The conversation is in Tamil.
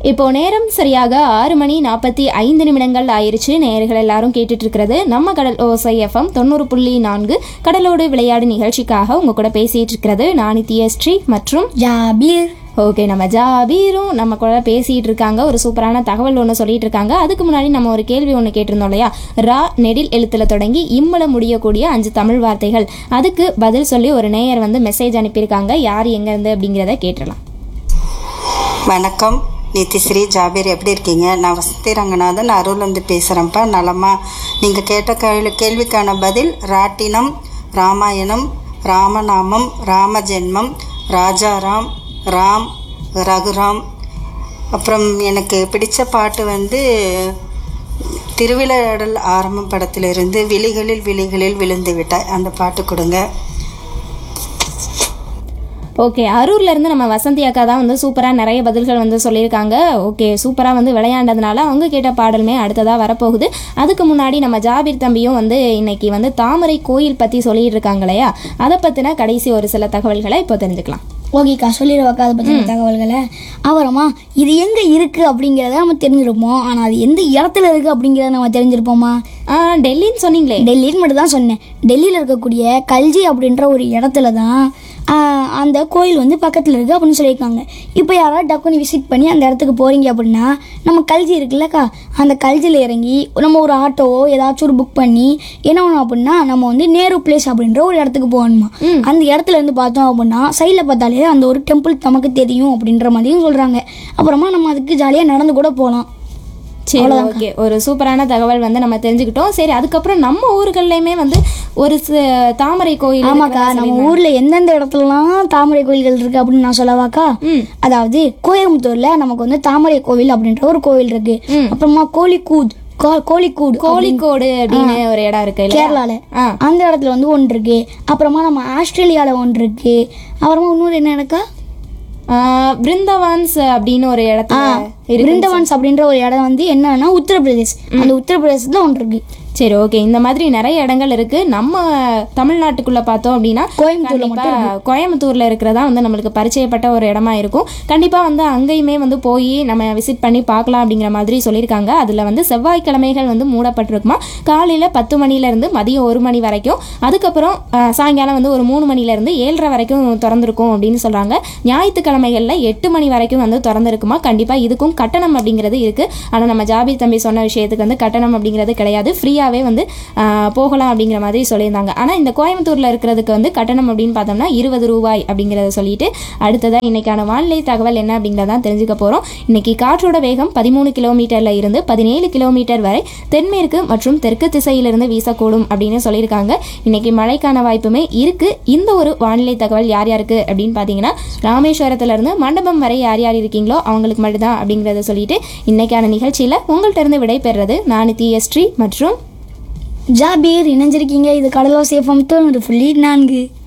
இப்போ நேரம் சரியாக ஆறு மணி நாற்பத்தி ஐந்து நிமிடங்கள் ஆயிருச்சு நேயர்கள் எல்லாரும் கேட்டுட்டு இருக்கிறது நம்ம கடல் ஓசை எஃப்எம் தொண்ணூறு புள்ளி நான்கு கடலோடு விளையாடு நிகழ்ச்சிக்காக உங்க கூட பேசிட்டு இருக்கிறது நானித்திய ஸ்ரீ மற்றும் ஜாபீர் ஓகே நம்ம ஜாபீரும் நம்ம கூட பேசிட்டு இருக்காங்க ஒரு சூப்பரான தகவல் ஒன்று சொல்லிட்டு இருக்காங்க அதுக்கு முன்னாடி நம்ம ஒரு கேள்வி ஒன்று கேட்டிருந்தோம் இல்லையா ரா நெடில் எழுத்துல தொடங்கி இம்மல முடியக்கூடிய அஞ்சு தமிழ் வார்த்தைகள் அதுக்கு பதில் சொல்லி ஒரு நேயர் வந்து மெசேஜ் அனுப்பியிருக்காங்க யார் எங்க இருந்து அப்படிங்கிறத கேட்டுடலாம் வணக்கம் நித்திஸ்ரீ ஜாபீர் எப்படி இருக்கீங்க நான் வசந்தி ரங்கநாதன் அருள்லேருந்து பேசுகிறேன்ப்பா நலமா நீங்கள் கேட்ட கேள்வி கேள்விக்கான பதில் ராட்டினம் ராமாயணம் ராமநாமம் ராமஜென்மம் ராஜாராம் ராம் ரகுராம் அப்புறம் எனக்கு பிடிச்ச பாட்டு வந்து திருவிளையாடல் ஆரம்பம் படத்திலிருந்து விழிகளில் விழிகளில் விழுந்து விட்டாய் அந்த பாட்டு கொடுங்க ஓகே அரூர்ல இருந்து நம்ம வசந்தி அக்கா தான் வந்து சூப்பராக நிறைய பதில்கள் வந்து சொல்லியிருக்காங்க ஓகே சூப்பராக வந்து விளையாண்டதுனால அவங்க கேட்ட பாடலுமே அடுத்ததாக வரப்போகுது அதுக்கு முன்னாடி நம்ம ஜாபீர் தம்பியும் வந்து இன்னைக்கு வந்து தாமரை கோயில் பற்றி சொல்லிட்டு இருக்காங்க இல்லையா அதை பற்றின கடைசி ஒரு சில தகவல்களை இப்போ தெரிஞ்சுக்கலாம் ஓகேக்கா சொல்லிடுவாக்கா அதை பற்றின தகவல்களை அப்புறமா இது எங்கே இருக்குது அப்படிங்கிறத நம்ம தெரிஞ்சிருப்போம் ஆனால் அது எந்த இடத்துல இருக்குது அப்படிங்கிறத நம்ம தெரிஞ்சிருப்போமா ஆ, டெல்லின்னு சொன்னீங்களே டெல்லின்னு மட்டும் தான் சொன்னேன் டெல்லியில் இருக்கக்கூடிய கல்ஜி அப்படின்ற ஒரு இடத்துல தான் ஆஹ், அந்த கோயில் வந்து பக்கத்தில் இருக்குது அப்படின்னு சொல்லியிருக்காங்க இப்போ யாராவது டக்குன்னு விசிட் பண்ணி அந்த இடத்துக்கு போகிறீங்க அப்படின்னா நம்ம கல்ஜி இருக்குல்லக்கா அந்த கல்ஜியில் இறங்கி நம்ம ஒரு ஆட்டோவோ ஏதாச்சும் ஒரு புக் பண்ணி என்ன பண்ணணும் அப்படின்னா நம்ம வந்து நேரு பிளேஸ் அப்படின்ற ஒரு இடத்துக்கு போகணுமா அந்த இடத்துல இருந்து பார்த்தோம் அப்படின்னா சைடில் பார்த்தாலே அந்த ஒரு டெம்பிள் நமக்கு தெரியும் அப்படின்ற மாதிரியும் சொல்கிறாங்க அப்புறமா நம்ம அதுக்கு ஜாலியாக நடந்து கூட போகலாம் சரி ஓகே ஒரு சூப்பரான தகவல் வந்து நம்ம தெரிஞ்சுக்கிட்டோம் சரி அதுக்கப்புறம் நம்ம ஊர்கள்லையுமே வந்து ஒரு சி- தாமரை கோயில் ஆமாக்கா நம்ம ஊர்ல எந்தெந்த இடத்துலலாம் தாமரை கோயில்கள் இருக்கு அப்படின்னு நான் சொல்லவாக்கா அதாவது கோயம்புத்தூர்ல நமக்கு வந்து தாமரை கோவில் அப்படின்ற ஒரு கோவில் இருக்கு அப்புறமா கோழிக்கூத் கோ- கோழிக்கூடு கோழிக்கோடு அப்படின்னு ஒரு இடம் இருக்கு இல்லையா? கேரளால ஆ. அந்த இடத்துல வந்து ஒன்று இருக்கு அப்புறமா நம்ம ஆஸ்திரேலியால ஒன்று இருக்கு அப்புறமா இன்னொரு என்ன இருக்கா ஆ, பிருந்தாவான்ஸ் அப்படின்னு ஒரு இடத்துல இருக்கு பிருந்தவான்ஸ் அப்படின்ற ஒரு இடம் வந்து என்னன்னா உத்தரப்பிரதேஷ் அந்த உத்தரப்பிரதேசத்துல ஒன்று இருக்கு சரி ஓகே இந்த மாதிரி நிறைய இடங்கள் இருக்கு நம்ம தமிழ்நாட்டுக்குள்ள பார்த்தோம் அப்படின்னா கோயம்புத்தூர்ல கண்டிப்பா கோயம்புத்தூர்ல இருக்கிறதா வந்து நம்மளுக்கு பரிச்சயப்பட்ட ஒரு இடமா இருக்கும் கண்டிப்பா வந்து அங்கேயுமே வந்து போய் நம்ம விசிட் பண்ணி பார்க்கலாம் அப்படிங்கிற மாதிரி சொல்லியிருக்காங்க அதுல வந்து செவ்வாய்க்கிழமைகள் வந்து மூடப்பட்டிருக்குமா காலையில பத்து மணில இருந்து மதியம் ஒரு மணி வரைக்கும் அதுக்கப்புறம் அஹ், சாயங்காலம் வந்து ஒரு மூணு மணில இருந்து ஏழரை வரைக்கும் திறந்திருக்கும் அப்படின்னு சொல்றாங்க ஞாயிற்றுக்கிழமைகள்ல எட்டு மணி வரைக்கும் வந்து திறந்திருக்குமா கண்டிப்பா இதுக்கும் கட்டணம் அப்படிங்கிறது இருக்கு ஆனா நம்ம ஜாபி தம்பி சொன்ன விஷயத்துக்கு வந்து கட்டணம் அப்படிங்கிறது கிடையாது ஃப்ரீயாவே வந்து ஆஹ், போகலாம் அப்படிங்கிற மாதிரி சொல்லியிருந்தாங்க ஆனா இந்த கோயம்புத்தூர்ல இருக்கிறதுக்கு வந்து கட்டணம் அப்படின்னு பார்த்தோம்னா இருபது ரூபாய் அப்படிங்கிறத சொல்லிட்டு அடுத்ததா இன்னைக்கான வானிலை தகவல் என்ன அப்படிங்கிறத தெரிஞ்சுக்க போறோம் இன்னைக்கு காற்றோட வேகம் பதிமூணு கிலோமீட்டர்ல இருந்து பதினேழு கிலோமீட்டர் வரை தென்மேற்கு மற்றும் தெற்கு திசையிலிருந்து வீசக்கூடும் அப்படின்னு சொல்லியிருக்காங்க இன்னைக்கு மழைக்கான வாய்ப்புமே இருக்கு இந்த ஒரு வானிலை தகவல் யார் யாருக்கு அப்படின்னு பார்த்தீங்கன்னா ராமேஸ்வரத்துல இருந்து மண்டபம் வரை யார் யார் இருக்கீங்களோ அவங்களுக்கு மட்டும்தான் அப்படிங்கிறத சொல்லிட்டு இன்னைக்கான நிகழ்ச்சியில உங்கள்ட்ட இருந்து விடைபெறுறது நான் டிஎஸ்ட்ரி மற்றும் ஜாபீர் இணைஞ்சிருக்கீங்க இது கடலோ சேஃபம் தொண்ணூறு புள்ளி நான்கு